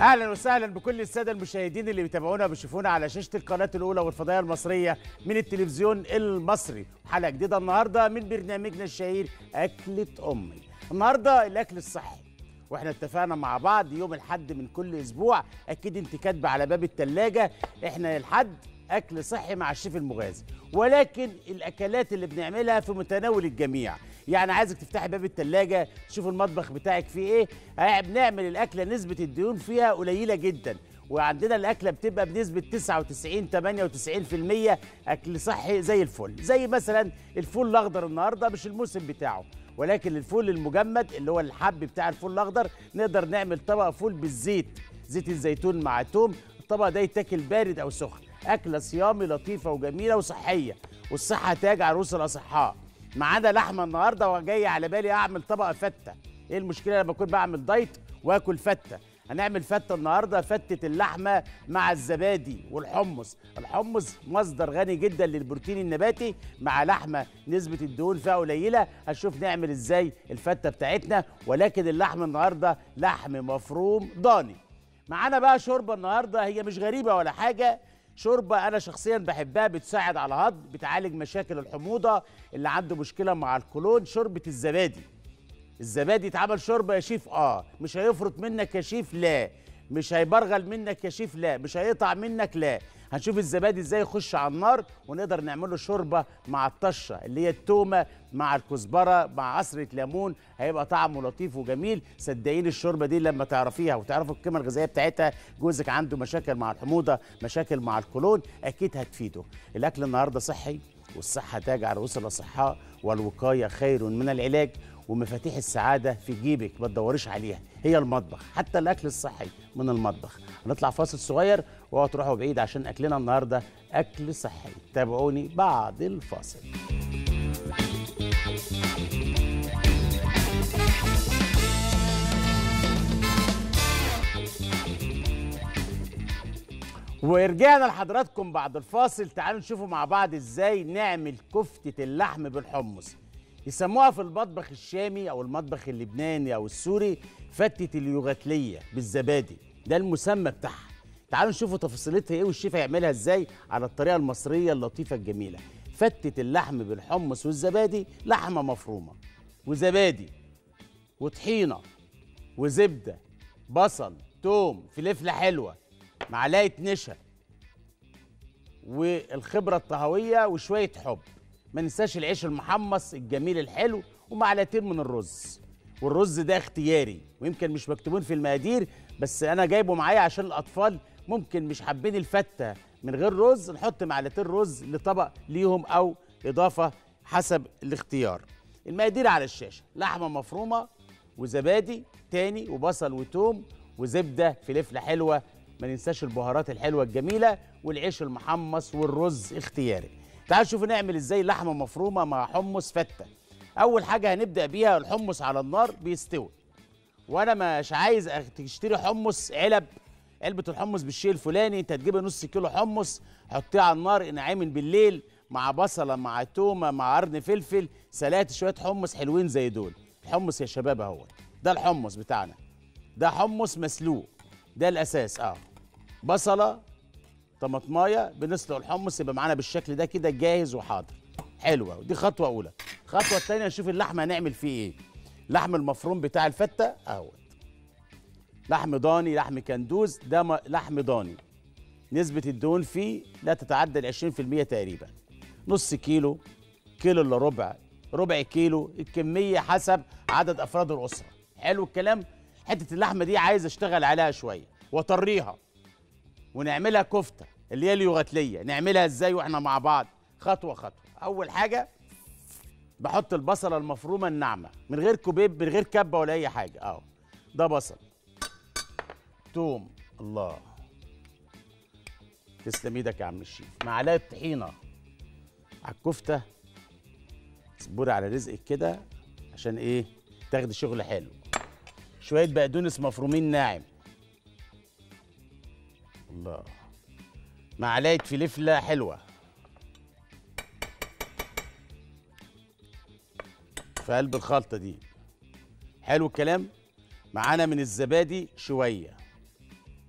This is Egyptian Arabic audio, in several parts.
اهلا وسهلا بكل الساده المشاهدين اللي بيتابعونا وبيشوفونا على شاشه القناه الاولى والفضائيه المصريه من التلفزيون المصري حلقه جديده النهارده من برنامجنا الشهير اكله امي النهارده الاكل الصحي واحنا اتفقنا مع بعض يوم الحد من كل اسبوع اكيد انت كاتبه على باب الثلاجه احنا الحد اكل صحي مع الشيف المغازي ولكن الاكلات اللي بنعملها في متناول الجميع يعني عايزك تفتحي باب التلاجة تشوف المطبخ بتاعك فيه ايه آه، بنعمل الاكله نسبه الدهون فيها قليله جدا وعندنا الاكله بتبقى بنسبه 99 98% اكل صحي زي الفل زي مثلا الفول الاخضر النهارده مش الموسم بتاعه ولكن الفول المجمد اللي هو الحب بتاع الفول الاخضر نقدر نعمل طبق فول بالزيت زيت الزيتون مع توم الطبق ده يتاكل بارد او سخن اكله صيامي لطيفه وجميله وصحيه والصحه تاج عروس الاصحاء معانا لحمه النهارده وجاي على بالي اعمل طبق فته ايه المشكله لما اكون بعمل دايت واكل فته هنعمل فته النهارده فته اللحمه مع الزبادي والحمص الحمص مصدر غني جدا للبروتين النباتي مع لحمه نسبه الدهون فيها قليله هنشوف نعمل ازاي الفته بتاعتنا ولكن اللحم النهارده لحم مفروم ضاني معانا بقى شوربه النهارده هي مش غريبه ولا حاجه شوربه انا شخصيا بحبها بتساعد على الهضم بتعالج مشاكل الحموضه اللي عنده مشكله مع القولون شوربه الزبادي الزبادي اتعمل شوربه يا شيف اه مش هيفرط منك يا شيف لا مش هيبرغل منك يا شيف لا مش هيقطع منك لا هنشوف الزبادي ازاي يخش على النار ونقدر نعمل له شوربه مع الطشه اللي هي التومه مع الكزبره مع عصره ليمون هيبقى طعمه لطيف وجميل صدقيني الشوربه دي لما تعرفيها وتعرفوا القيمه الغذائيه بتاعتها جوزك عنده مشاكل مع الحموضه مشاكل مع القولون اكيد هتفيده الاكل النهارده صحي والصحه تاج على رؤوس الاصحاء والوقايه خير من العلاج ومفاتيح السعاده في جيبك ما تدوريش عليها هي المطبخ حتى الاكل الصحي من المطبخ هنطلع فاصل صغير واوعوا تروحوا بعيد عشان اكلنا النهارده اكل صحي تابعوني بعد الفاصل ورجعنا لحضراتكم بعد الفاصل تعالوا نشوفوا مع بعض ازاي نعمل كفتة اللحم بالحمص يسموها في المطبخ الشامي او المطبخ اللبناني او السوري فتة اليوغاتلية بالزبادي ده المسمى بتاعها تعالوا نشوفوا تفاصيلتها ايه والشيف هيعملها ازاي على الطريقة المصرية اللطيفة الجميلة فتة اللحم بالحمص والزبادي لحمة مفرومة وزبادي وطحينة وزبدة بصل توم فلفلة حلوة معلقة نشا والخبرة الطهوية وشوية حب ما ننساش العيش المحمص الجميل الحلو ومعلقتين من الرز والرز ده اختياري ويمكن مش مكتوبين في المقادير بس انا جايبه معايا عشان الاطفال ممكن مش حابين الفته من غير رز نحط معلقتين رز لطبق ليهم او اضافه حسب الاختيار المقادير على الشاشه لحمه مفرومه وزبادي تاني وبصل وتوم وزبده فلفله حلوه ما ننساش البهارات الحلوه الجميله والعيش المحمص والرز اختياري تعالوا شوفوا نعمل ازاي لحمه مفرومه مع حمص فته اول حاجه هنبدا بيها الحمص على النار بيستوي وانا مش عايز أخ- تشتري حمص علب علبه الحمص بالشيء الفلاني انت تجيب نص كيلو حمص حطيه على النار انعامل بالليل مع بصله مع تومه مع قرن فلفل سلقت شويه حمص حلوين زي دول الحمص يا شباب اهو ده الحمص بتاعنا ده حمص مسلوق ده الاساس اه بصله طماطمايه بنسلق الحمص يبقى معانا بالشكل ده كده جاهز وحاضر حلوه ودي خطوه اولى الخطوه الثانيه نشوف اللحمه هنعمل فيه ايه اللحم المفروم بتاع الفته اهوت لحم ضاني لحم كندوز ده م- لحم ضاني نسبة الدهون فيه لا تتعدى ال 20% تقريبا نص كيلو كيلو الا ربع ربع كيلو الكمية حسب عدد أفراد الأسرة حلو الكلام حتة اللحمة دي عايز أشتغل عليها شوية وأطريها ونعملها كفتة اللي هي اليوغاتلية نعملها إزاي وإحنا مع بعض خطوة خطوة أول حاجة بحط البصلة المفرومة الناعمة من غير كوبيب من غير كبة ولا أي حاجة أهو ده بصل توم الله تسلم ايدك يا عم الشيف معلقه طحينه على الكفته اصبري على رزقك كده عشان ايه تاخدي شغل حلو شويه بقدونس مفرومين ناعم الله معلقه فلفله حلوه في قلب الخلطه دي حلو الكلام معانا من الزبادي شويه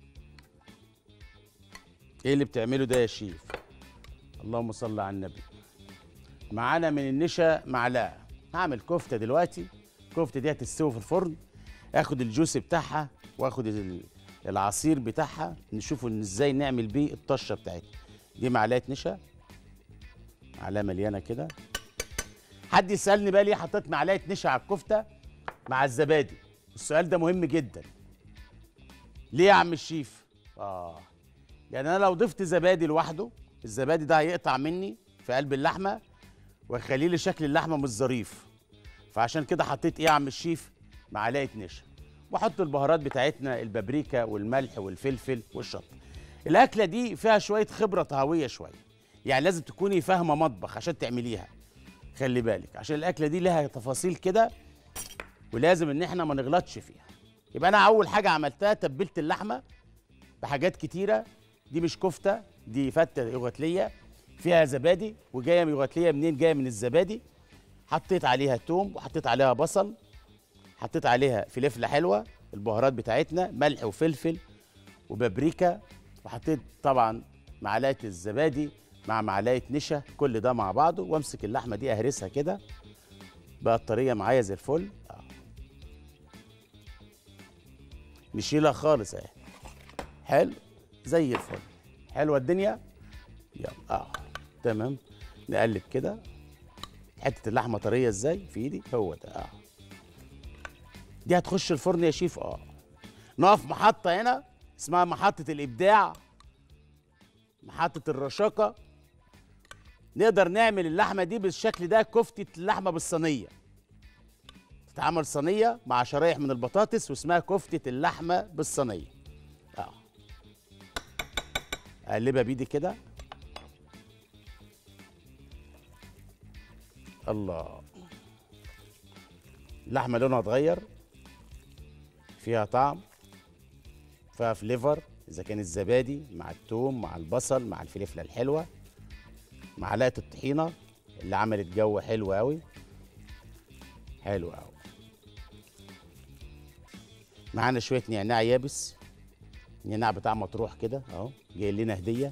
ايه اللي بتعمله ده يا شيف اللهم صل على النبي معانا من النشا معلقه هعمل كفته دلوقتي الكفته دي هتستوي في الفرن اخد الجوس بتاعها واخد ال- العصير بتاعها نشوفوا ان ازاي نعمل بيه الطشه بتاعتنا دي معلقه نشا معلقه مليانه كده حد يسالني بقى ليه حطيت معلقه نشا على الكفته مع الزبادي السؤال ده مهم جدا ليه يا عم الشيف اه يعني انا لو ضفت زبادي لوحده الزبادي ده هيقطع مني في قلب اللحمه ويخلي لي شكل اللحمه مش ظريف فعشان كده حطيت ايه يا عم الشيف معلقه نشا واحط البهارات بتاعتنا البابريكا والملح والفلفل والشطه الاكله دي فيها شويه خبره طهويه شويه يعني لازم تكوني فاهمه مطبخ عشان تعمليها خلي بالك عشان الاكله دي لها تفاصيل كده ولازم ان احنا ما نغلطش فيها يبقى انا اول حاجه عملتها تبلت اللحمه بحاجات كتيره دي مش كفته دي فته يوغتليه فيها زبادي وجايه من يوغتليه منين جايه من الزبادي حطيت عليها توم وحطيت عليها بصل حطيت عليها فلفله حلوه البهارات بتاعتنا ملح وفلفل وبابريكا وحطيت طبعا معلقه الزبادي مع معلقه نشا كل ده مع بعضه وامسك اللحمه دي اهرسها كده بقى الطريه معايا زي الفل آه. نشيلها خالص اهي حلو زي الفل حلوه الدنيا يلا اه تمام نقلب كده حته اللحمه طريه ازاي في ايدي هو ده اه دي هتخش الفرن يا شيف اه نقف محطه هنا اسمها محطه الابداع محطه الرشاقه نقدر نعمل اللحمه دي بالشكل ده كفته اللحمه بالصينيه تتعمل صينيه مع شرايح من البطاطس واسمها كفته اللحمه بالصينيه اه اقلبها بايدي كده الله اللحمه لونها اتغير فيها طعم فيها فليفر اذا كان الزبادي مع التوم مع البصل مع الفلفله الحلوه معلقه الطحينه اللي عملت جو حلو قوي حلو قوي معانا شويه نعناع يابس النعناع بتاع مطروح كده اهو جاي لنا هديه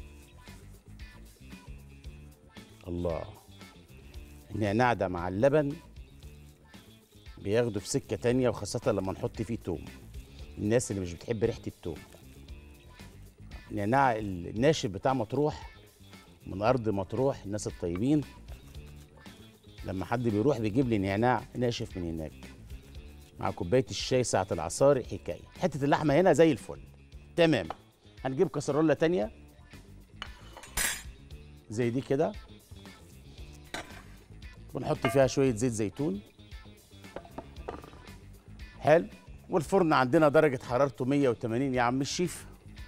الله النعناع ده مع اللبن بياخده في سكه تانية وخاصه لما نحط فيه توم الناس اللي مش بتحب ريحه التوم النعناع الناشف بتاع مطروح من ارض مطروح الناس الطيبين لما حد بيروح بيجيب لي نعناع ناشف من هناك مع كوبايه الشاي ساعه العصار حكايه حته اللحمه هنا زي الفل تمام هنجيب كسرولة تانية زي دي كده ونحط فيها شوية زيت زيتون حلو والفرن عندنا درجة حرارته 180 يا عم الشيف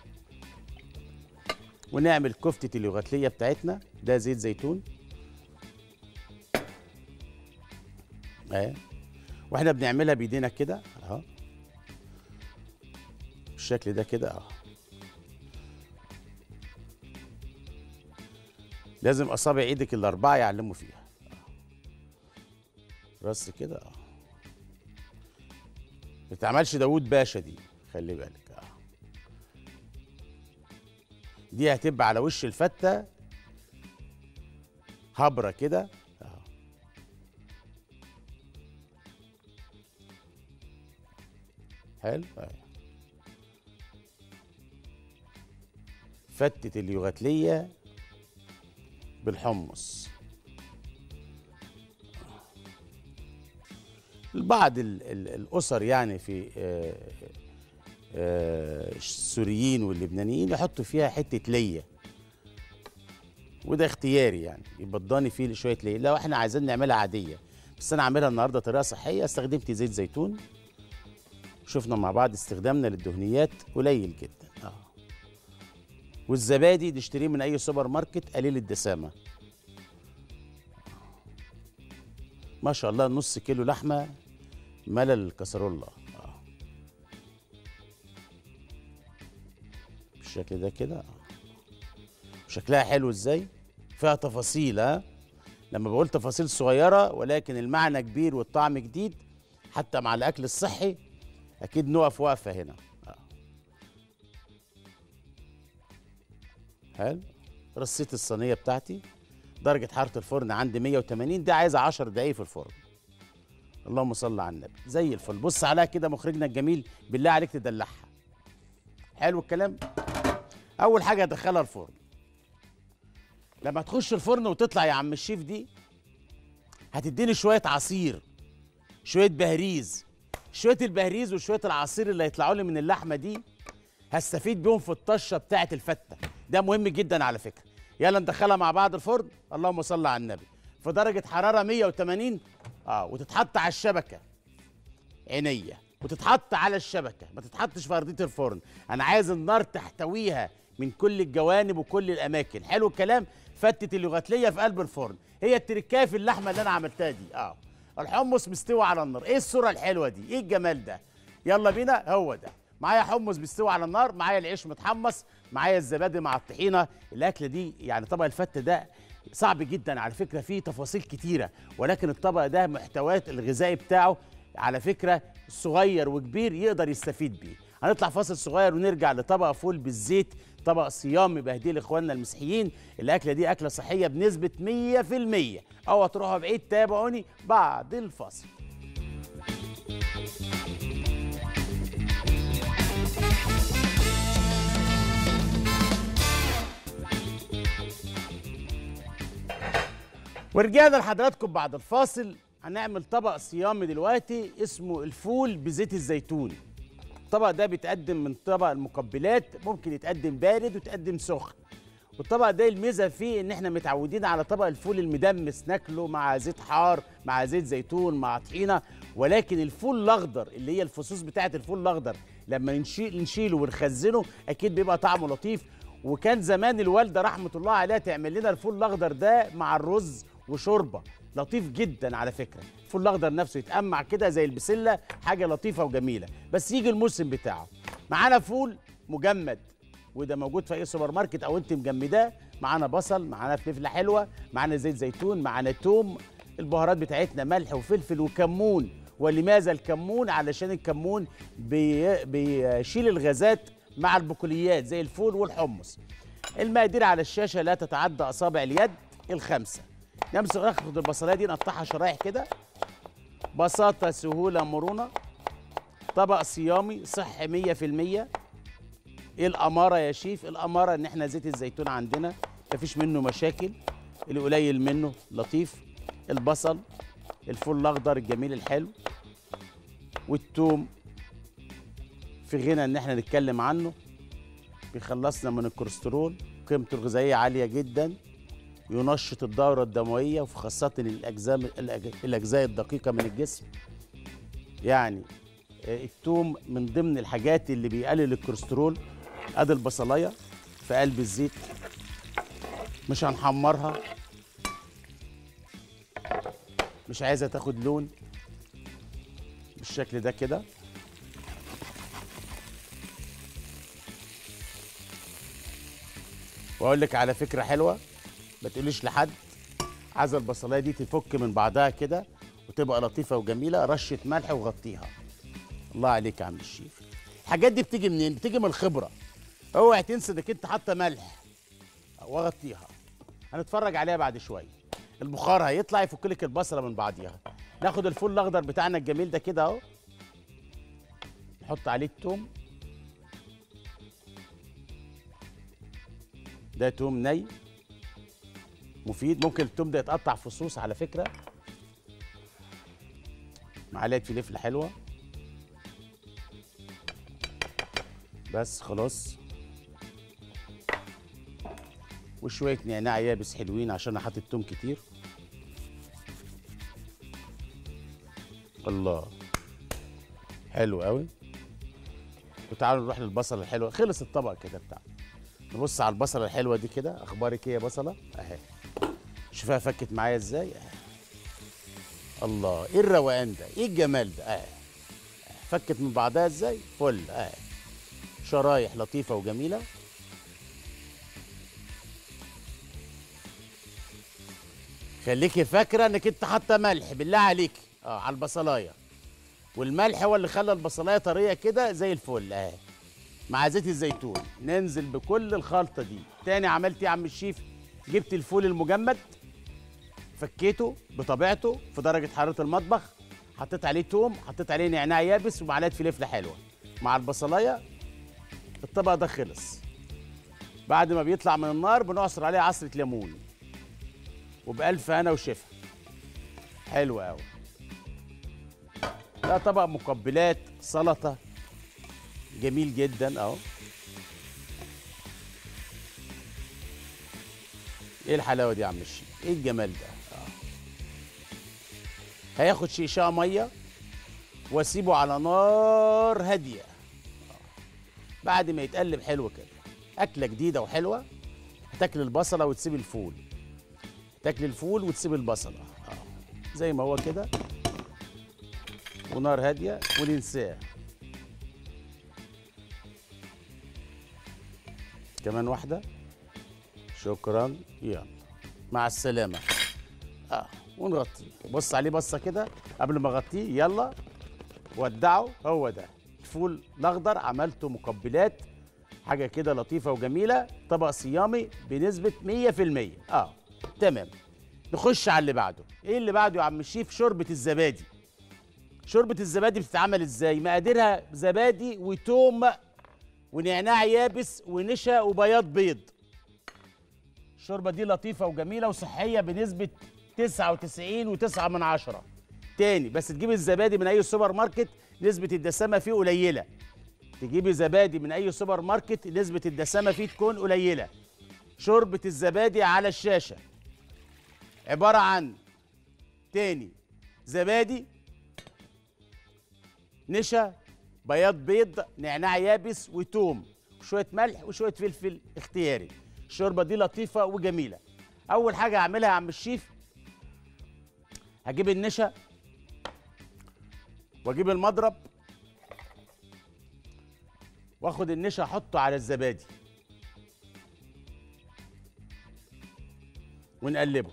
ونعمل كفتة اليوغتلية بتاعتنا ده زيت زيتون اهي واحنا بنعملها بايدينا كده اهو بالشكل ده كده اهو لازم اصابع ايدك الاربعه يعلموا فيها رص كده اه ما تعملش داوود باشا دي خلي بالك اه دي هتبقى على وش الفته هبره كده اه حلو اهي فتة اليوغتلية بالحمص بعض ال- ال- الأسر يعني في آه، آه، السوريين واللبنانيين يحطوا فيها حتة ليا وده اختياري يعني يبقى ضاني فيه شوية ليا لو احنا عايزين نعملها عادية بس أنا عاملها النهاردة طريقة صحية استخدمت زيت زيتون شفنا مع بعض استخدامنا للدهنيات قليل جدا اه والزبادي نشتريه من اي سوبر ماركت قليل الدسامه ما شاء الله نص كيلو لحمه ملى الكسرولة آه. بالشكل ده كده آه. شكلها حلو ازاي فيها تفاصيل ها لما بقول تفاصيل صغيره ولكن المعنى كبير والطعم جديد حتى مع الاكل الصحي اكيد نقف وقفه هنا آه. حلو رصيت الصينيه بتاعتي درجه حراره الفرن عندي 180 دي عايزه 10 دقايق في الفرن اللهم صل على النبي زي الفل بص عليها كده مخرجنا الجميل بالله عليك تدلعها حلو الكلام اول حاجه ادخلها الفرن لما تخش الفرن وتطلع يا عم الشيف دي هتديني شويه عصير شويه بهريز شويه البهريز وشويه العصير اللي هيطلعوا لي من اللحمه دي هستفيد بيهم في الطشه بتاعه الفته ده مهم جدا على فكره يلا ندخلها مع بعض الفرن اللهم صل على النبي في درجه حراره 180 اه وتتحط على الشبكه عينيا وتتحط على الشبكه ما تتحطش في ارضيه الفرن انا عايز النار تحتويها من كل الجوانب وكل الاماكن حلو الكلام فتة اللغتلية في قلب الفرن هي التركايه في اللحمه اللي انا عملتها دي اه الحمص مستوي على النار ايه الصوره الحلوه دي ايه الجمال ده يلا بينا هو ده معايا حمص بيستوي على النار معايا العيش متحمص معايا الزبادي مع الطحينه الاكله دي يعني طبق الفته ده صعب جدا على فكره فيه تفاصيل كتيره ولكن الطبق ده محتويات الغذائي بتاعه على فكره صغير وكبير يقدر يستفيد بيه هنطلع فاصل صغير ونرجع لطبق فول بالزيت طبق صيامي بهديه لاخواننا المسيحيين الاكله دي اكله صحيه بنسبه 100% اوعى تروحوا بعيد تابعوني بعد الفاصل ورجعنا لحضراتكم بعد الفاصل هنعمل طبق صيامي دلوقتي اسمه الفول بزيت الزيتون الطبق ده بيتقدم من طبق المقبلات ممكن يتقدم بارد ويتقدم سخن والطبق ده الميزه فيه ان احنا متعودين على طبق الفول المدمس ناكله مع زيت حار مع زيت زيتون مع طحينه ولكن الفول الاخضر اللي هي الفصوص بتاعه الفول الاخضر لما نشيل نشيله ونخزنه اكيد بيبقى طعمه لطيف وكان زمان الوالده رحمه الله عليها تعمل لنا الفول الاخضر ده مع الرز وشوربه لطيف جدا على فكره الفول الاخضر نفسه يتقمع كده زي البسله حاجه لطيفه وجميله بس يجي الموسم بتاعه معانا فول مجمد وده موجود في اي سوبر ماركت او انت مجمداه معانا بصل معانا فلفله حلوه معانا زيت زيتون معانا توم البهارات بتاعتنا ملح وفلفل وكمون ولماذا الكمون علشان الكمون بي بيشيل الغازات مع البقوليات زي الفول والحمص المقادير على الشاشه لا تتعدى اصابع اليد الخمسه نمسك ناخد البصلايه دي نقطعها شرايح كده بساطه سهوله مرونه طبق صيامي صحي 100% ايه الاماره يا شيف الاماره ان احنا زيت الزيتون عندنا مفيش منه مشاكل القليل منه لطيف البصل الفول الاخضر الجميل الحلو والثوم في غنى ان احنا نتكلم عنه بيخلصنا من الكوليسترول قيمته الغذائيه عاليه جدا ينشط الدوره الدمويه وفي خاصه الاجزاء الاجزاء الدقيقه من الجسم يعني الثوم من ضمن الحاجات اللي بيقلل الكوليسترول ادي البصلايه في قلب الزيت مش هنحمرها مش عايزه تاخد لون بالشكل ده كده واقول لك على فكره حلوه ما تقوليش لحد عايزه البصلايه دي تفك من بعضها كده وتبقى لطيفه وجميله رشه ملح وغطيها الله عليك يا عم الشيف الحاجات دي بتيجي منين بتيجي من الخبره اوعي تنسى انك انت حاطه ملح واغطيها هنتفرج عليها بعد شويه البخار هيطلع يفك لك البصله من بعضيها ناخد الفول الاخضر بتاعنا الجميل ده كده اهو نحط عليه التوم ده توم ني مفيد ممكن التوم ده يتقطع فصوص على فكره معلقه فلفله حلوه بس خلاص وشويه نعناع يابس حلوين عشان انا حاطط توم كتير الله حلو قوي وتعالوا نروح للبصله الحلوه خلص الطبق كده بتاعنا نبص على البصله الحلوه دي كده اخبارك ايه يا بصله اهي شوفها فكت معايا ازاي اهي الله ايه الروقان ده ايه الجمال ده اهي فكت من بعضها ازاي فل اهي شرايح لطيفه وجميله خليكي فاكره انك انت حاطه ملح بالله عليك اه على البصلايه والملح هو اللي خلى البصلايه طريه كده زي الفل اهي مع زيت الزيتون ننزل بكل الخلطه دي تاني عملت ايه يا عم الشيف جبت الفول المجمد فكيته بطبيعته في درجه حراره المطبخ حطيت عليه توم حطيت عليه نعناع يابس ومعلقه فلفله حلوه مع البصلايه الطبق ده خلص بعد ما بيطلع من النار بنعصر عليه عصره ليمون وبألف هنا وشفا حلو قوي ده طبق مقبلات سلطه جميل جدا اهو ايه الحلاوه دي يا عم الشيخ ايه الجمال ده آه. هياخد شيشاه ميه واسيبه على نار هاديه آه. بعد ما يتقلب حلو كده اكله جديده وحلوه هتاكل البصله وتسيب الفول تاكل الفول وتسيب البصله آه. زي ما هو كده ونار هاديه وننساه كمان واحده شكرا يلا مع السلامه اه ونغطيه بص عليه بصه كده قبل ما اغطيه يلا ودعه هو ده الفول الاخضر عملته مقبلات حاجه كده لطيفه وجميله طبق صيامي بنسبه 100% اه تمام نخش على اللي بعده ايه اللي بعده يا عم الشيف شوربه الزبادي شوربه الزبادي بتتعمل ازاي مقاديرها زبادي وتوم ونعناع يابس ونشا وبياض بيض الشوربه دي لطيفه وجميله وصحيه بنسبه 99 و9 من عشرة تاني بس تجيب الزبادي من اي سوبر ماركت نسبه الدسامه فيه قليله تجيبي زبادي من اي سوبر ماركت نسبه الدسامه فيه تكون قليله شوربه الزبادي على الشاشه عباره عن تاني زبادي نشا بياض بيض نعناع يابس وتوم وشويه ملح وشويه فلفل اختياري الشوربه دي لطيفه وجميله اول حاجه هعملها يا عم الشيف هجيب النشا واجيب المضرب واخد النشا احطه على الزبادي ونقلبه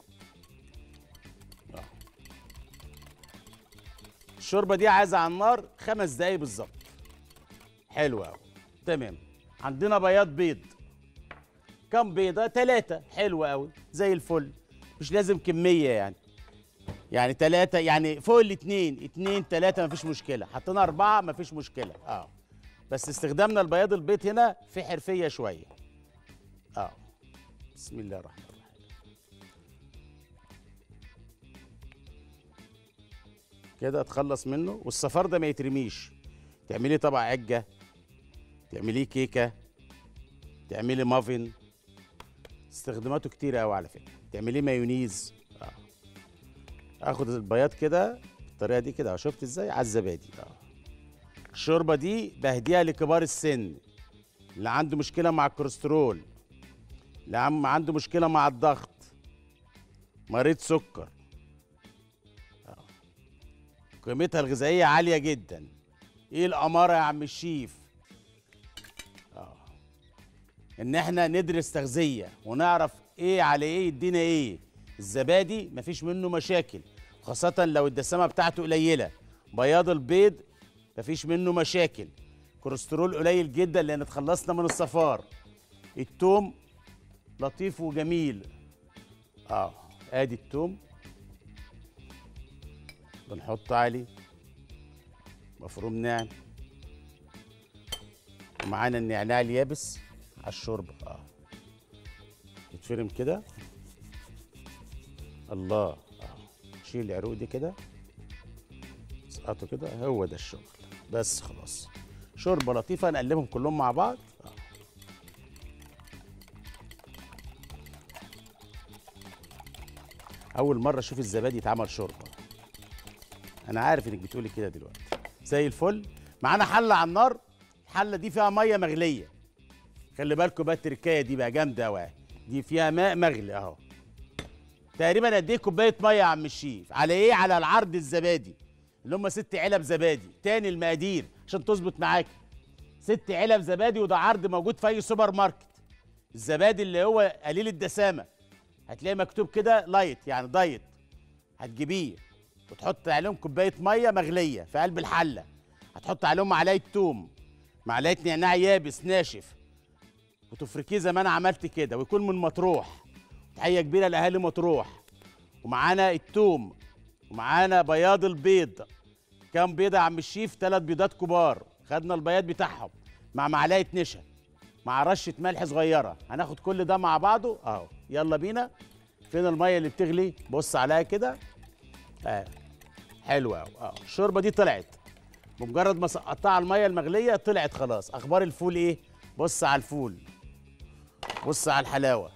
آه. الشوربه دي عايزه على النار خمس دقايق بالظبط حلو قوي تمام عندنا بياض بيض كم بيضه ثلاثه حلو قوي زي الفل مش لازم كميه يعني يعني ثلاثة يعني فوق الاثنين اثنين ثلاثة مفيش مشكلة حطينا أربعة مفيش مشكلة اه بس استخدامنا البياض البيض هنا في حرفية شوية اه بسم الله الرحمن الرحيم كده اتخلص منه والصفار ده ما يترميش تعملي طبق عجة تعمليه كيكة تعملي مافن استخداماته كتير قوي على فكرة تعمليه مايونيز اه اخد البياض كده بالطريقة دي كده شفت ازاي على الزبادي اه الشوربه دي بهديها لكبار السن اللي عنده مشكله مع الكوليسترول اللي عم عنده مشكله مع الضغط مريض سكر آه. قيمتها الغذائيه عاليه جدا ايه الاماره يا عم الشيف اه ان احنا ندرس تغذيه ونعرف ايه على ايه يدينا ايه الزبادي مفيش منه مشاكل خاصه لو الدسامه بتاعته قليله بياض البيض مفيش منه مشاكل كوليسترول قليل جدا لان اتخلصنا من الصفار التوم لطيف وجميل اه ادي التوم بنحط عليه مفروم ناعم ومعانا النعناع اليابس على الشوربه اه يتفرم كده الله اه شيل العروق دي كده اسقطه كده هو ده الشغل بس خلاص شوربه لطيفه نقلبهم كلهم مع بعض آه. اول مره اشوف الزبادي يتعمل شوربه انا عارف انك بتقولي كده دلوقتي زي الفل معانا حله على النار الحله دي فيها ميه مغليه خلي بالكم بقى التركايه دي بقى جامده قوي دي فيها ماء مغلي اهو تقريبا قد ايه كوبايه ميه يا عم الشيف على ايه على العرض الزبادي اللي هم ست علب زبادي تاني المقادير عشان تظبط معاك ست علب زبادي وده عرض موجود في اي سوبر ماركت الزبادي اللي هو قليل الدسامه هتلاقي مكتوب كده لايت يعني دايت هتجيبيه وتحط عليهم كوبايه ميه مغليه في قلب الحله هتحط عليهم معلقه توم معلقه نعناع يابس ناشف وتفركيه زي ما انا عملت كده ويكون من مطروح تحيه كبيره لاهالي مطروح ومعانا التوم ومعانا بياض البيض كام بيضه يا عم الشيف ثلاث بيضات كبار خدنا البياض بتاعهم مع معلقه نشا مع رشه ملح صغيره هناخد كل ده مع بعضه اهو يلا بينا فين الميه اللي بتغلي بص عليها كده اه حلوه اهو اه الشوربه دي طلعت بمجرد ما سقطتها على الميه المغليه طلعت خلاص اخبار الفول ايه بص على الفول بص على الحلاوه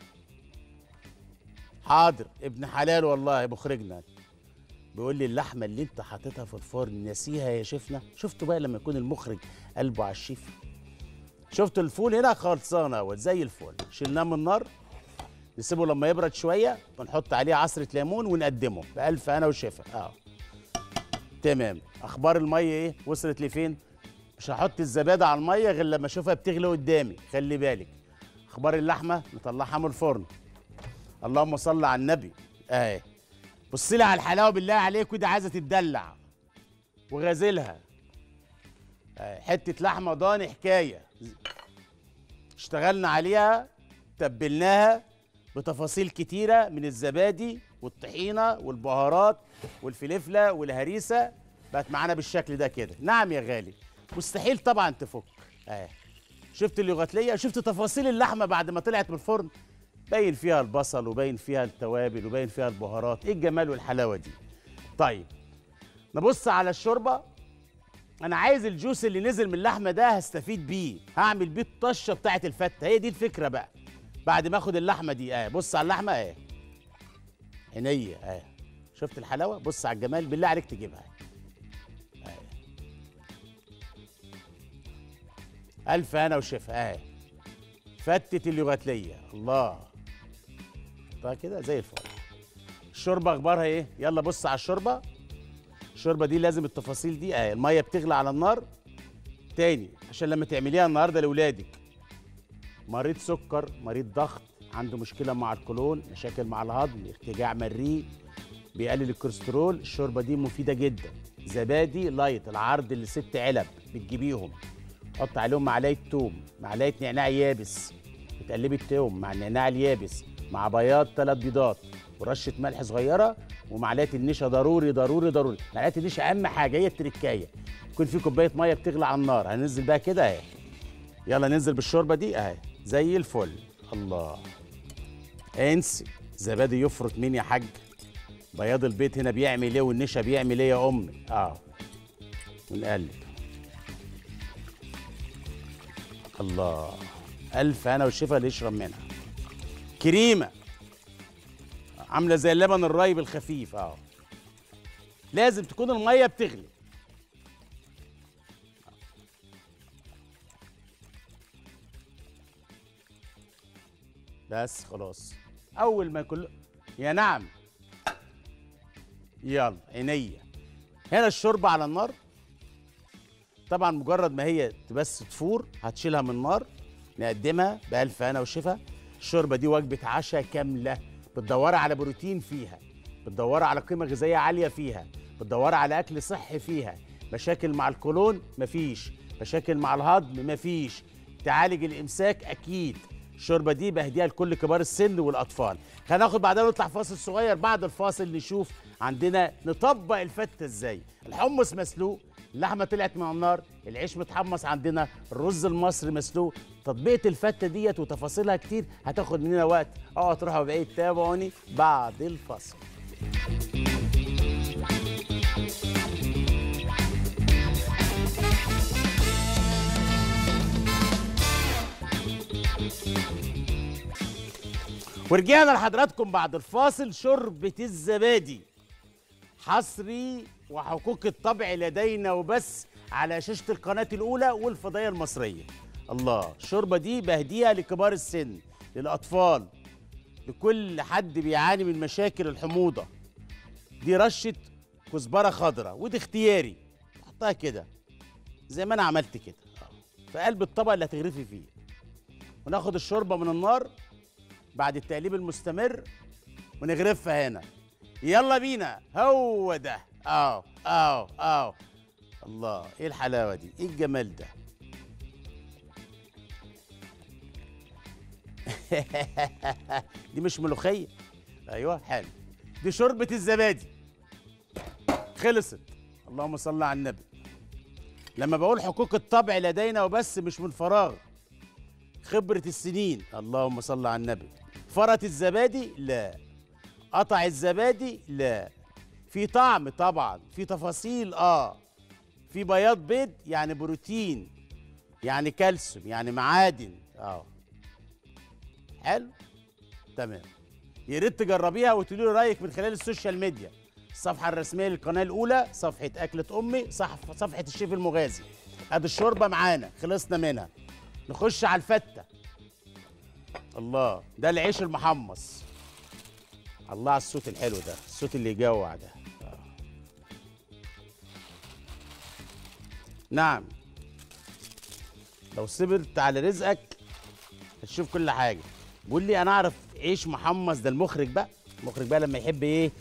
حاضر ابن حلال والله مخرجنا بيقول لي اللحمه اللي انت حاططها في الفرن نسيها يا شيفنا شفتوا بقى لما يكون المخرج قلبه على الشيف شفت الفول هنا خلصانه اهوت زي الفل شلناه من النار نسيبه لما يبرد شويه ونحط عليه عصره ليمون ونقدمه بألف انا وشفا اه تمام اخبار الميه ايه وصلت لفين مش هحط الزبادي على الميه غير لما اشوفها بتغلي قدامي خلي بالك اخبار اللحمه نطلعها من الفرن اللهم صل على النبي اهي بص لي على الحلاوه بالله عليك ودي عايزه تتدلع وغازلها آه، حته لحمه ضاني حكايه اشتغلنا عليها تبلناها بتفاصيل كتيره من الزبادي والطحينه والبهارات والفلفله والهريسه بقت معانا بالشكل ده كده نعم يا غالي مستحيل طبعا تفك اه شفت اللغتليه شفت تفاصيل اللحمه بعد ما طلعت من الفرن باين فيها البصل وباين فيها التوابل وباين فيها البهارات ايه الجمال والحلاوه دي طيب نبص على الشوربه انا عايز الجوس اللي نزل من اللحمه ده هستفيد بيه هعمل بيه الطشه بتاعه الفته هي دي الفكره بقى بعد ما اخد اللحمه دي اه بص على اللحمه اه عينيا اه شفت الحلاوه بص على الجمال بالله عليك تجيبها آه. الف انا وشفا اه فتت اللغتليه الله طيب كده زي الفل الشوربه اخبارها ايه يلا بص على الشوربه الشوربه دي لازم التفاصيل دي اه الميه بتغلى على النار تاني عشان لما تعمليها النهارده لاولادك مريض سكر مريض ضغط عنده مشكله مع القولون مشاكل مع الهضم ارتجاع مريء بيقلل الكوليسترول الشوربه دي مفيده جدا زبادي لايت العرض اللي ست علب بتجيبيهم تحط عليهم معلقه توم معلقه نعناع يابس بتقلبي التوم مع النعناع اليابس مع بياض ثلاث بيضات ورشه ملح صغيره ومعلقه النشا ضروري ضروري ضروري معلقه النشا اهم حاجه هي التركايه يكون في كوبايه ميه بتغلى على النار هننزل بقى كده اهي يلا ننزل بالشوربه دي اهي زي الفل الله انسي زبادي يفرط مين يا حاج بياض البيض هنا بيعمل ايه والنشا بيعمل ايه يا امي اه ونقلب الله الف انا والشفا اللي يشرب منها كريمه عامله زي اللبن الرايب الخفيف اه لازم تكون الميه بتغلي بس خلاص اول ما كل يا نعم يلا عينيا هنا الشوربه على النار طبعا مجرد ما هي بس تفور هتشيلها من النار نقدمها بألف هنا وشفا الشوربه دي وجبه عشاء كامله بتدوري على بروتين فيها بتدوري على قيمه غذائيه عاليه فيها بتدوري على اكل صحي فيها مشاكل مع القولون مفيش مشاكل مع الهضم مفيش تعالج الامساك اكيد الشوربه دي بهديها لكل كبار السن والاطفال هناخد بعدها نطلع فاصل صغير بعد الفاصل نشوف عندنا نطبق الفته ازاي الحمص مسلوق اللحمه طلعت من النار العيش متحمص عندنا الرز المصري مسلوق تطبيقه الفته ديت وتفاصيلها كتير هتاخد مننا وقت اوعوا تروحوا بعيد تابعوني بعد الفاصل ورجعنا لحضراتكم بعد الفاصل شوربة الزبادي حصري وحقوق الطبع لدينا وبس على شاشة القناة الأولى والفضائية المصرية الله الشوربة دي بهديها لكبار السن للأطفال لكل حد بيعاني من مشاكل الحموضة دي رشة كزبرة خضراء ودي اختياري حطها كده زي ما أنا عملت كده آه. في قلب الطبق اللي هتغرفي فيه وناخد الشوربة من النار بعد التقليب المستمر ونغرفها هنا يلا بينا هو ده اه اه اه الله ايه الحلاوه دي ايه الجمال ده دي مش ملوخيه ايوه حلو دي شوربه الزبادي خلصت اللهم صل على النبي لما بقول حقوق الطبع لدينا وبس مش من فراغ خبرة السنين اللهم صل على النبي فرط الزبادي لا قطع الزبادي لا في طعم طبعا في تفاصيل اه في بياض بيض يعني بروتين يعني كالسيوم يعني معادن اه حلو تمام يا ريت تجربيها وتقولي لي رايك من خلال السوشيال ميديا الصفحه الرسميه للقناه الاولى صفحه اكله امي صح صفحه الشيف المغازي ادي الشوربه معانا خلصنا منها نخش على الفته الله ده العيش المحمص الله على الصوت الحلو ده الصوت اللي يجوع ده آه. نعم لو صبرت على رزقك هتشوف كل حاجه بيقول لي انا اعرف عيش محمص ده المخرج بقى المخرج بقى لما يحب ايه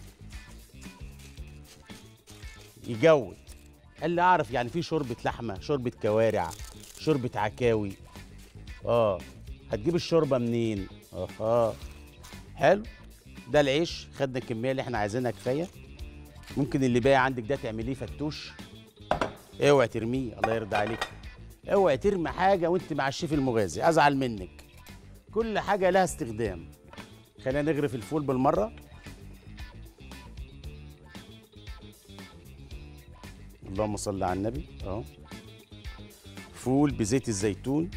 يجود قال لي اعرف يعني في شوربه لحمه شوربه كوارع شوربه عكاوي اه هتجيب الشوربه منين اه حلو ده العيش خدنا الكميه اللي احنا عايزينها كفايه ممكن اللي باقي عندك ده تعمليه فتوش اوعي ترميه الله يرضى عليك اوعي ترمي حاجه وانت مع الشيف المغازي ازعل منك كل حاجه لها استخدام خلينا نغرف الفول بالمره اللهم صل على النبي اهو فول بزيت الزيتون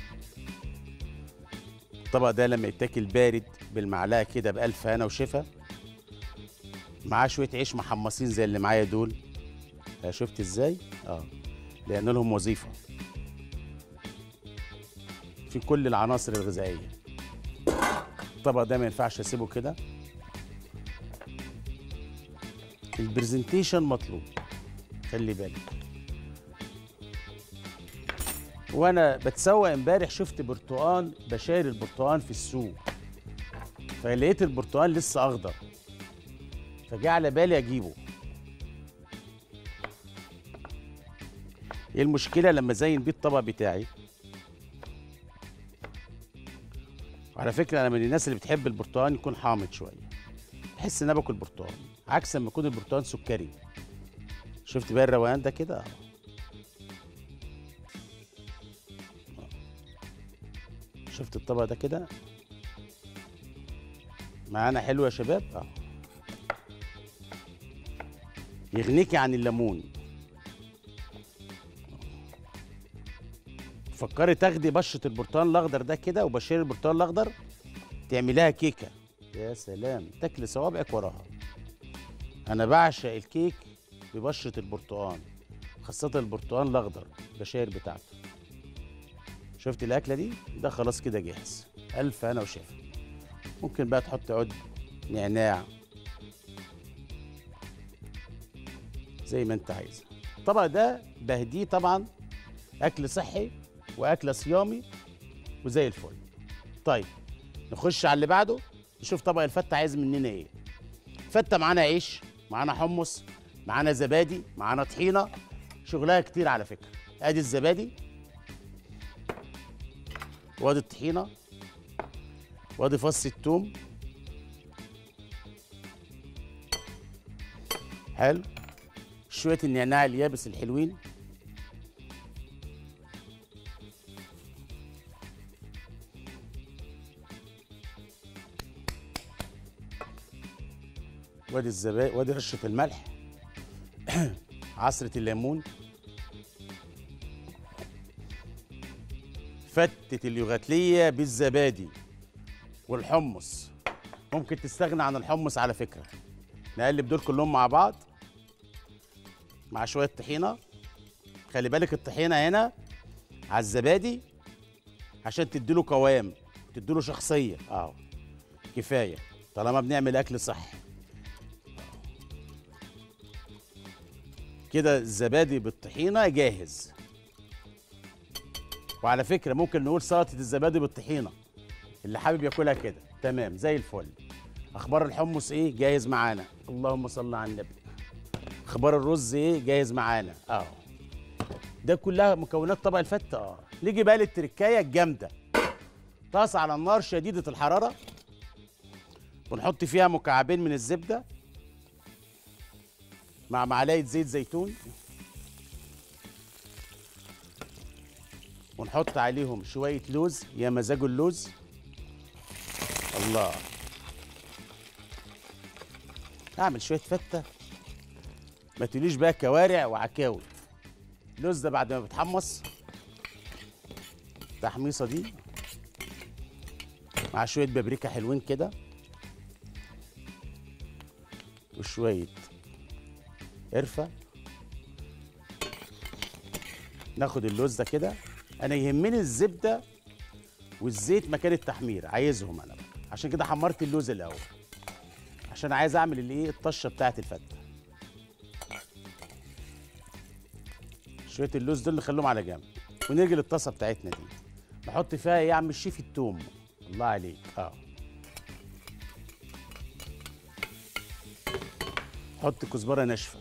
الطبق ده لما يتاكل بارد بالمعلقه كده بألف هنا وشفا معاه شويه عيش محمصين زي اللي معايا دول ها شفت ازاي اه لان لهم وظيفه في كل العناصر الغذائيه الطبق ده ما ينفعش اسيبه كده البرزنتيشن مطلوب خلي بالك وانا بتسوق امبارح شفت برتقان بشاري البرتقان في السوق فلقيت البرتقان لسه اخضر فجاء على بالي اجيبه ايه المشكله لما ازين بيه الطبق بتاعي وعلى فكره انا من الناس اللي بتحب البرتقال يكون حامض شويه بحس ان انا باكل برتقال عكس لما يكون البرتقال سكري شفت بقى الروقان ده كده آه. شفت الطبق ده كده معانا حلو يا شباب اه يغنيكي عن الليمون فكري تاخدي بشره البرتقال الاخضر ده كده وبشير البرتقال الاخضر تعمليها كيكه يا سلام تاكلي صوابعك وراها انا بعشق الكيك ببشره البرتقال خاصه البرتقال الاخضر البشاير بتاعته شفت الاكله دي ده خلاص كده جاهز الف انا وشفا ممكن بقى تحط عود نعناع زي ما انت عايز الطبق ده بهديه طبعا اكل صحي واكل صيامي وزي الفل طيب نخش على اللي بعده نشوف طبق الفته عايز مننا ايه فته معانا عيش معانا حمص معانا زبادي معانا طحينه شغلها كتير على فكره ادي الزبادي وادي الطحينه وادي فص الثوم حلو شويه النعناع اليابس الحلوين وادي الزبادي وادي رشه الملح عصره الليمون فتة اليوغاتلية بالزبادي والحمص ممكن تستغنى عن الحمص على فكرة نقلب دول كلهم مع بعض مع شوية طحينة خلي بالك الطحينة هنا على الزبادي عشان تديله قوام تديله شخصية اه كفاية طالما بنعمل أكل صحي كده الزبادي بالطحينة جاهز وعلى فكره ممكن نقول سلطه الزبادي بالطحينه اللي حابب ياكلها كده تمام زي الفل اخبار الحمص ايه جاهز معانا اللهم صل على النبي اخبار الرز ايه جاهز معانا اه ده كلها مكونات طبق الفته اه نيجي بقى للتركايه الجامده طاسه على النار شديده الحراره ونحط فيها مكعبين من الزبده مع معلقه زيت زيتون ونحط عليهم شويه لوز يا مزاج اللوز الله اعمل شويه فته ما تقوليش بقى كوارع وعكاوي اللوز ده بعد ما بيتحمص التحميصه دي مع شويه بابريكا حلوين كده وشويه قرفه ناخد اللوز ده كده انا يهمني الزبده والزيت مكان التحمير عايزهم انا بقى عشان كده حمرت اللوز الاول عشان عايز اعمل الايه الطشه بتاعت الفته شويه اللوز دول نخليهم على جنب ونيجي للطاسه بتاعتنا دي نحط فيها ايه يا عم الشيف التوم الله عليك اه حط كزبره ناشفه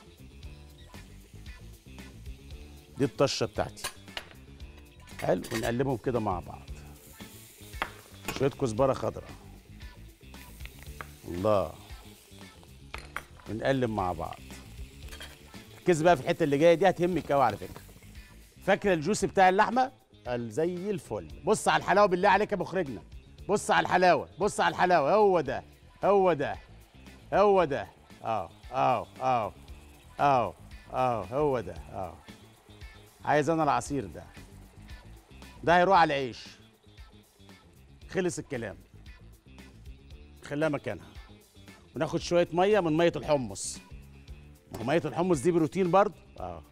دي الطشه بتاعتي حلو ونقلبهم كده مع بعض شويه كزبره خضراء الله ونقلب مع بعض ركز بقى في الحته اللي جايه دي هتهمك قوي على فكره فاكره الجوس بتاع اللحمه قال زي الفل بص على الحلاوه بالله عليك يا مخرجنا بص على الحلاوه بص على الحلاوه هو ده هو ده هو ده اه اه اه اه اه هو ده اه عايز انا العصير ده ده هيروح على العيش خلص الكلام خليها مكانها وناخد شويه ميه من ميه الحمص ما هو ميه الحمص دي بروتين برضه اه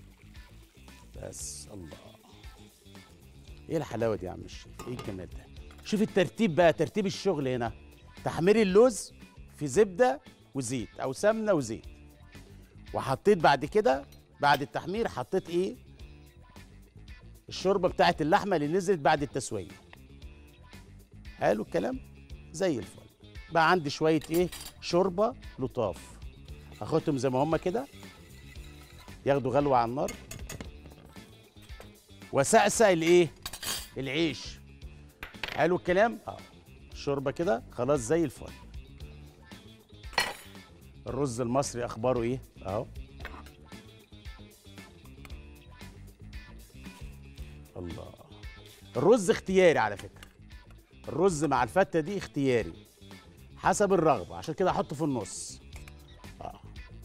بس الله ايه الحلاوه دي يا عم الشيخ ايه الجمال ده شوف الترتيب بقى ترتيب الشغل هنا تحمير اللوز في زبده وزيت او سمنه وزيت وحطيت بعد كده بعد التحمير حطيت ايه الشوربه بتاعت اللحمه اللي نزلت بعد التسويه حلو الكلام زي الفل بقى عندي شويه ايه شوربه لطاف اخدهم زي ما هم كده ياخدوا غلوه على النار وسقسق الايه العيش حلو الكلام اه الشوربه كده خلاص زي الفل الرز المصري اخباره ايه اهو الله الرز اختياري على فكره الرز مع الفته دي اختياري حسب الرغبه عشان كده احطه في النص اه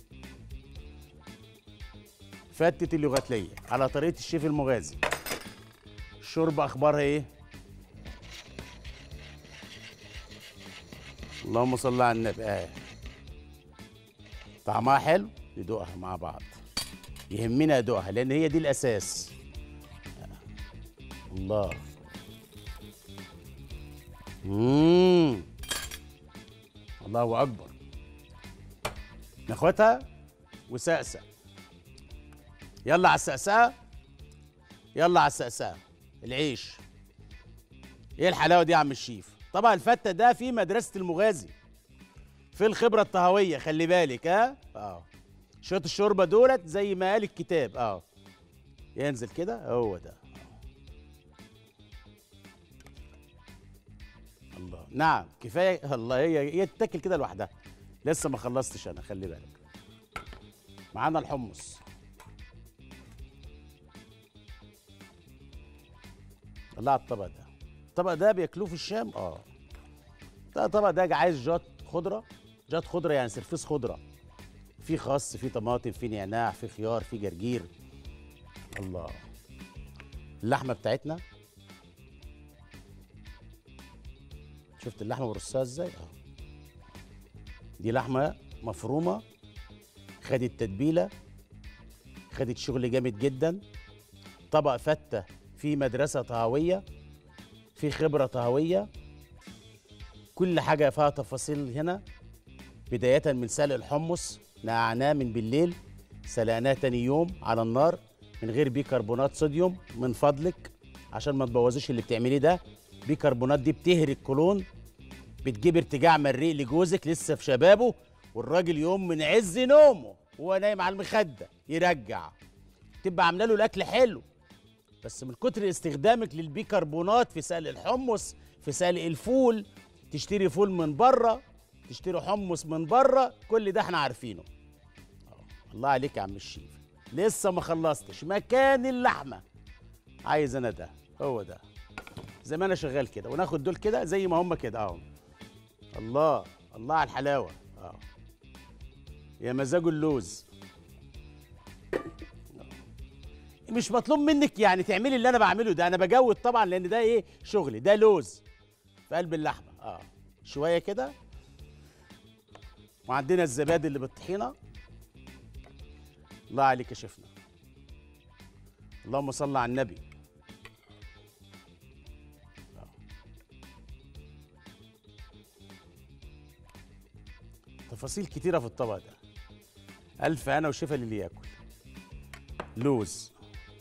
فتة اللغتلية على طريقة الشيف المغازي الشوربة أخبارها إيه؟ اللهم صل على النبي آه. طعمها حلو ندوقها مع بعض يهمنا ادوقها لأن هي دي الأساس آه. الله مم. الله أكبر ناخدها وسقسق يلا على السقسقه يلا على السقسقه العيش ايه الحلاوه دي يا عم الشيف طبعا الفته ده في مدرسه المغازي في الخبره الطهويه خلي بالك ها اه شويه الشوربه دولت زي ما قال الكتاب اه ينزل كده هو ده الله نعم كفايه الله هي هي تتاكل كده لوحدها لسه ما خلصتش انا خلي بالك معانا الحمص الله على الطبق ده الطبق ده بياكلوه في الشام اه ده الطبق ده عايز جات خضره جات خضره يعني سرفيس خضره في خس في طماطم في نعناع في خيار في جرجير الله اللحمه بتاعتنا شفت اللحمه برصها ازاي اه دي لحمه مفرومه خدت تتبيله خدت شغل جامد جدا طبق فته في مدرسه طهويه في خبره طهويه كل حاجه فيها تفاصيل هنا بدايه من سلق الحمص نقعناه من بالليل سلقناه تاني يوم على النار من غير بيكربونات صوديوم من فضلك عشان ما تبوظيش اللي بتعمليه ده بيكربونات دي بتهري الكولون بتجيب ارتجاع مريء لجوزك لسه في شبابه والراجل يوم من عز نومه وهو نايم على المخده يرجع تبقى عامله له الاكل حلو بس من كتر استخدامك للبيكربونات في سلق الحمص في سلق الفول تشتري فول من بره تشتري حمص من بره كل ده احنا عارفينه آه، الله عليك يا عم الشيف لسه ما خلصتش مكان اللحمه عايز انا ده هو ده زي ما انا شغال كده وناخد دول كده زي ما هم كده اهو الله الله على الحلاوه اه يا مزاج اللوز مش مطلوب منك يعني تعملي اللي انا بعمله ده انا بجود طبعا لان ده ايه شغلي ده لوز في قلب اللحمه اه شويه كده وعندنا الزبادي اللي بالطحينه الله عليك يا شيفنا اللهم صل على النبي آه. تفاصيل كتيرة في الطبق ده ألف أنا وشفا للي ياكل لوز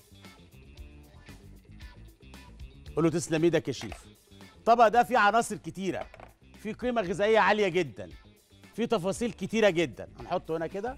قول له تسلم ايدك يا شيف الطبق ده فيه عناصر كتيرة فيه قيمة غذائية عالية جدا فيه تفاصيل كتيرة جدا هنحطه هنا كده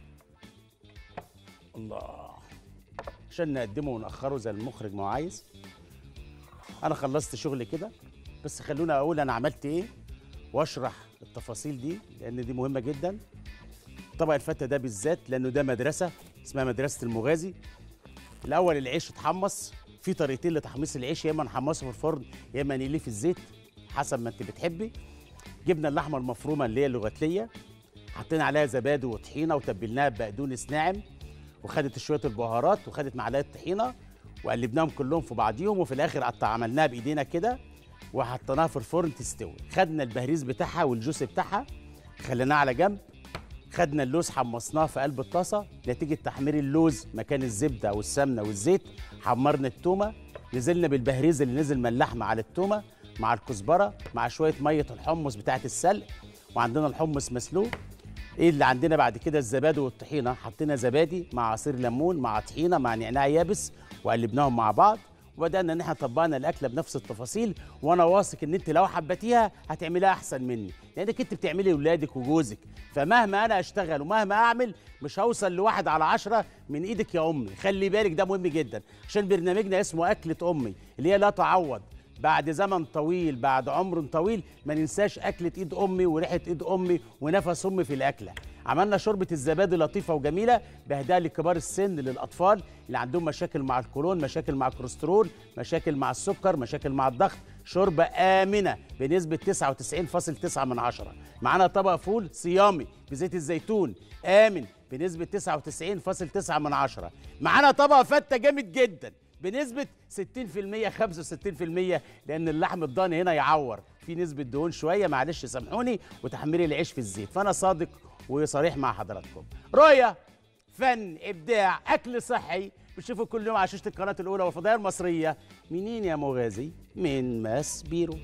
الله عشان نقدمه ونأخره زي المخرج ما هو عايز انا خلصت شغلي كده بس خلونا اقول انا عملت ايه واشرح التفاصيل دي لان دي مهمه جدا طبق الفته ده بالذات لانه ده مدرسه اسمها مدرسه المغازي الاول العيش اتحمص في طريقتين لتحميص العيش يا اما نحمصه في الفرن يا اما نقليه في الزيت حسب ما انت بتحبي جبنا اللحمه المفرومه اللي هي اللغتليه حطينا عليها زبادي وطحينه وتبلناها ببقدونس ناعم وخدت شويه البهارات وخدت معلقه طحينه وقلبناهم كلهم في بعضيهم وفي الاخر قطع عملناها بايدينا كده وحطيناها في الفرن تستوي خدنا البهريز بتاعها والجوس بتاعها خليناه على جنب خدنا اللوز حمصناه في قلب الطاسه نتيجه تحمير اللوز مكان الزبده والسمنه والزيت حمرنا التومه نزلنا بالبهريز اللي نزل من اللحمه على التومه مع الكزبره مع شويه ميه الحمص بتاعه السلق وعندنا الحمص مسلوق ايه اللي عندنا بعد كده الزبادي والطحينه حطينا زبادي مع عصير ليمون مع طحينه مع نعناع يابس وقلبناهم مع بعض وبدانا ان احنا طبقنا الاكله بنفس التفاصيل وانا واثق ان انت لو حبيتيها هتعمليها احسن مني لانك انت بتعملي لاولادك وجوزك فمهما انا اشتغل ومهما اعمل مش هوصل لواحد على عشرة من ايدك يا امي خلي بالك ده مهم جدا عشان برنامجنا اسمه اكله امي اللي هي لا تعوض بعد زمن طويل بعد عمر طويل ما ننساش أكلة إيد أمي وريحة إيد أمي ونفس أمي في الأكلة عملنا شوربة الزبادي لطيفة وجميلة بهداها لكبار السن للأطفال اللي عندهم مشاكل مع الكولون مشاكل مع الكوليسترول مشاكل مع السكر مشاكل مع الضغط شوربة آمنة بنسبة 99.9 من عشرة معانا طبق فول صيامي بزيت الزيتون آمن بنسبة 99.9 من عشرة معانا طبق فتة جامد جدا بنسبة 60% 65% لأن اللحم الضاني هنا يعور في نسبة دهون شوية معلش سامحوني وتحمير العيش في الزيت فأنا صادق وصريح مع حضراتكم رؤية فن إبداع أكل صحي بتشوفوا كل يوم على شاشة القناة الأولى والفضائية المصرية منين يا مغازي؟ من ماس بيرو